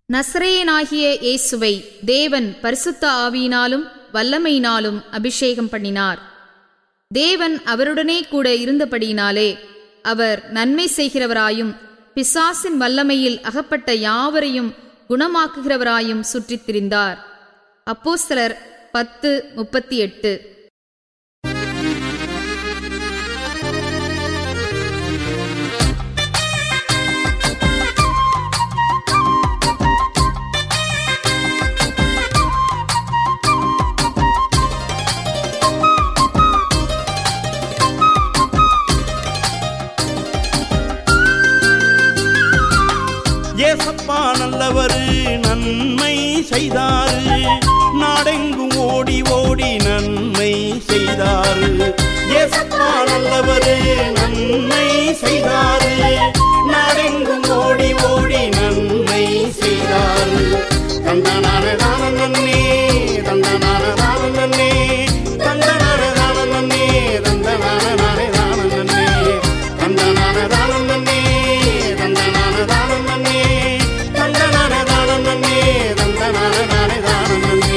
நசரேயனாகிய இயேசுவை தேவன் பரிசுத்த ஆவியினாலும் வல்லமையினாலும் அபிஷேகம் பண்ணினார் தேவன் அவருடனே கூட இருந்தபடியினாலே அவர் நன்மை செய்கிறவராயும் பிசாசின் வல்லமையில் அகப்பட்ட யாவரையும் குணமாக்குகிறவராயும் சுற்றித் திரிந்தார் அப்போஸ்தலர் பத்து முப்பத்தி எட்டு ஏசப்பா நல்லவரு நன்மை செய்தாரு நாடெங்கும் ஓடி ஓடி நன்மை செய்தாரு ஏசப்பா நல்லவரு நன்மை செய்தாரு நாடெங்கும் ஓடி ஓடி நன்மை செய்தாரு தந்தனான தான நன்னே தந்தனான தான நன்னே தந்தனான தான நன்னே தந்தனான நானே தான நன்னே தந்தனான தான நன்னே தந்தனான தான நன்னே தந்தனான தான நன்னே தந்தனான நானே தான நன்னே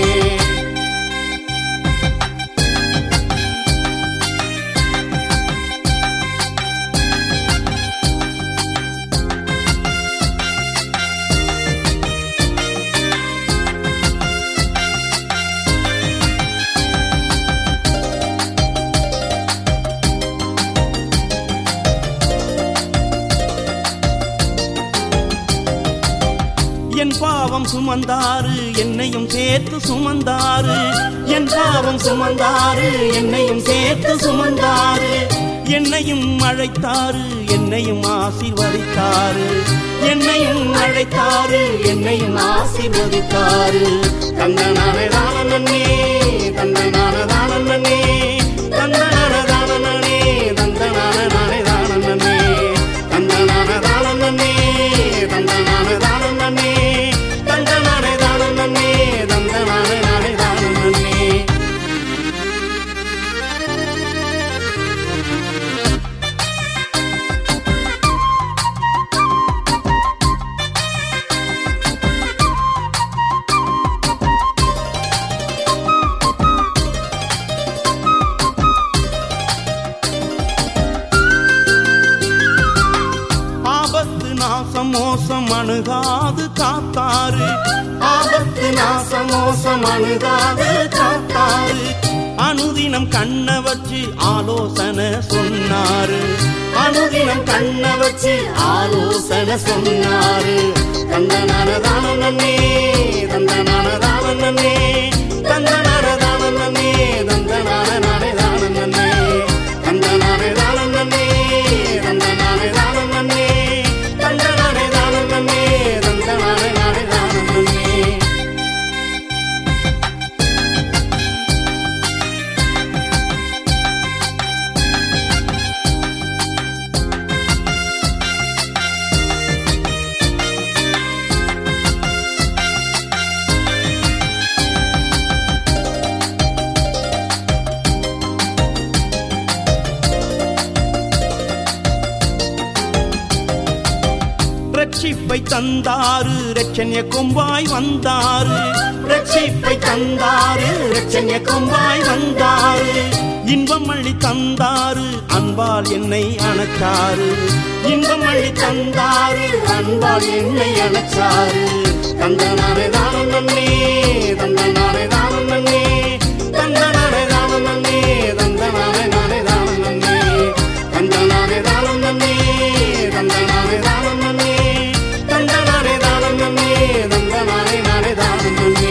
என் பாவம் சுமந்தாரு என்னையும் சேர்த்து சுமந்தாரு என் பாவம் சுமந்தாரு என்னையும் சேர்த்து சுமந்தாரு என்னையும் அழைத்தாரு என்னையும் ஆசீர்வதித்தாரு என்னையும் அழைத்தாரு என்னையும் ஆசீர்வதித்தாரு தந்தனான தான நன்னே தந்தனான தான நன்னே தந்தனான தான நன்னே தந்தனான நானே தான நன்னே தந்தனான தான நன்னே தந்தனான தான நன்னே தந்தனானே தான நன்னே தந்தனானே நானே தான நன்னே ஆபத்து நாசம் மோசம் அணுகாது காத்தாரு ஆபத்து நாசம் மோசம் அணுகாது காத்தாரு அனுதினம் கண்ண வச்சு ஆலோசனை சொன்னாரு அனுதினம் கண்ண வச்சு ஆலோசனை சொன்னாரு தந்தனான தான நன்னே தந்தனான தான நன்னே தந்தனான தான நன்னே தந்தனான நானே தான நன்னே தந்தனானே தான நன்னே தந்தனானே தான நன்னே தந்தனானே தான நன்னே தந்தனானே நானே தான நன்னே ரட்சிப்பை தந்தாரு ரட்சண்ய கொம்பாய் வந்தாரு ரட்சிப்பை தந்தாரு ரட்சண்ய கொம்பாய் வந்தாரு இன்பம் அள்ளி தந்தாரு அன்பால் என்னை அணைச்சாரு இன்பம் அள்ளி தந்தாரு அன்பால் என்னை அணைச்சாரு தந்தனானே தானம் நன்னே தந்தனானே தானம் நன்னே தந்தனானே தானம் நன்னே தந்தனானே நானே தானம் நன்னே தந்தனானே தானம் நன்னே தந்தனானே தானம் நன்னே தந்தனானே தானம் நன்னே தந்தனானே நானே தானம் நன்னே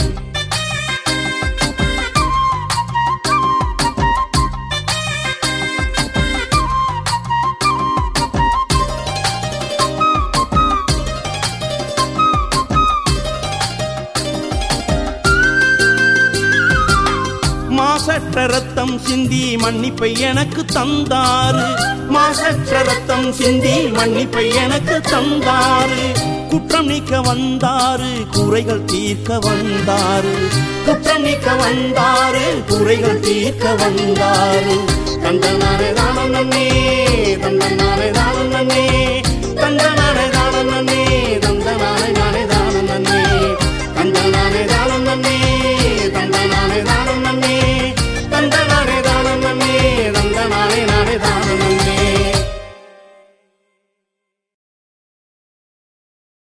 மாசற்ற ரத்தம் சிந்தி மன்னிப்பை எனக்கு தந்தாரு மாசற்ற ரத்தம் சிந்தி மன்னிப்பை எனக்கு தந்தாரு குற்றம் நீக்க வந்தாரு குறைகள் தீர்க்க வந்தாரு குற்றம் நீக்க வந்தாரு குறைகள் தீர்க்க வந்தாரு தந்தனாரே தானம் நன்னே தந்தனாரே தானம் நன்னே தந்தனாரே தானம் நன்னே